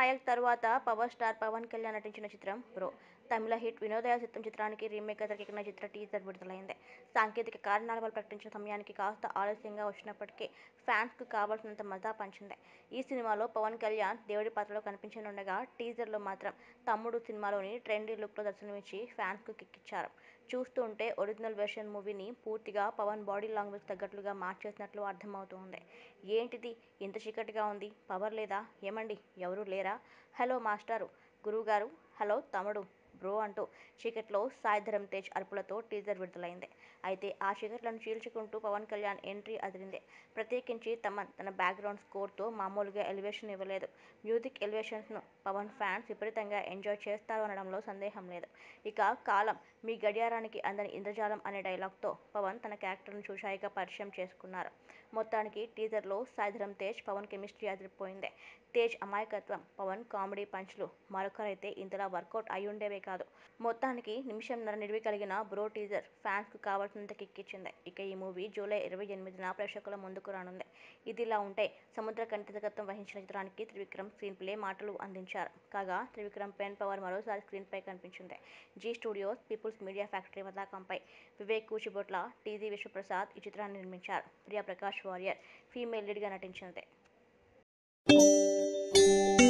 నాయక్ తరువాత power star Pawan Kalyan నటించిన చిత్రం బ్రో తమిళ హిట్ వినోదయ చిత్రం చిత్రానికి రీమేక్గా తెరకెక్కిన చిత్ర టీజర్ విడుదలైంది సాంకేతిక కారణాల వల్ల ప్రకటించిన సమయానికి కాస్త ఆలస్యంగా వచ్చినప్పటికీ ఫ్యాన్స్కు కావాల్సినంత మజా పంచింది ఈ సినిమాలో పవన్ కళ్యాణ్ దేవుడి పాత్రలో కనిపించనుండగా టీజర్లో మాత్రం తమ్ముడు సినిమాలోని ట్రెండీ లుక్లో దర్శనమిచ్చి ఫ్యాన్స్కు కిక్కిచ్చారు చూస్తూ ఉంటే ఒరిజినల్ వెర్షన్ మూవీని పూర్తిగా పవన్ బాడీ లాంగ్వేజ్ తగ్గట్లుగా మార్చేసినట్లు అర్థమవుతోంది ఏంటిది ఇంత చీకటిగా ఉంది పవర్ లేదా ఏమండి ఎవరూ లేరా హలో మాస్టారు గురువుగారు హలో తమ్ముడు బ్రో అంటూ చీకట్లో సాయి ధరమ్ తేజ్ అరుపులతో టీజర్ విడుదలైంది అయితే ఆ చీకట్లను చీల్చుకుంటూ పవన్ కళ్యాణ్ ఎంట్రీ అదిరింది ప్రత్యేకించి తమన్ తన బ్యాక్గ్రౌండ్ స్కోర్తో మామూలుగా ఎలివేషన్ ఇవ్వలేదు మ్యూజిక్ ఎలివేషన్స్ను పవన్ ఫ్యాన్స్ విపరీతంగా ఎంజాయ్ చేస్తారు అనడంలో సందేహం లేదు ఇక కాలం మీ గడియారానికి అందని ఇంద్రజాలం అనే డైలాగ్తో పవన్ తన క్యారెక్టర్ను చూశాయిగా పరిచయం చేసుకున్నారు మొత్తానికి టీజర్లో సాయిధరం తేజ్ పవన్ కెమిస్ట్రీ అదిరిపోయింది తేజ్ అమాయకత్వం పవన్ కామెడీ పంచ్లు మరొకరైతే ఇంతలా వర్కౌట్ అయ్యుండేవే కాదు మొత్తానికి నిమిషంన్నర నిడివి కలిగిన బ్రో టీజర్ ఫ్యాన్స్కు కావాల్సినంత కిక్కిచ్చింది ఇక ఈ మూవీ జూలై ఇరవై ఎనిమిదిన ప్రేక్షకుల ముందుకు రానుంది ఇదిలా ఉంటే సముద్రకని దర్శకత్వం వహించిన చిత్రానికి త్రివిక్రమ్ స్క్రీన్ ప్లే మాటలు అందించారు కాగా త్రివిక్రమ్ పెన్ పవర్ మరోసారి స్క్రీన్ పై కనిపించింది Zee studios people's media factory పతాకంపై వివేక్ కూచిబొట్ల టీజీ విశ్వప్రసాద్ ఈ చిత్రాన్ని నిర్మించారు ప్రియా ప్రకాష్ వారియర్ ఫీమేల్ లీడ్గా నటించింది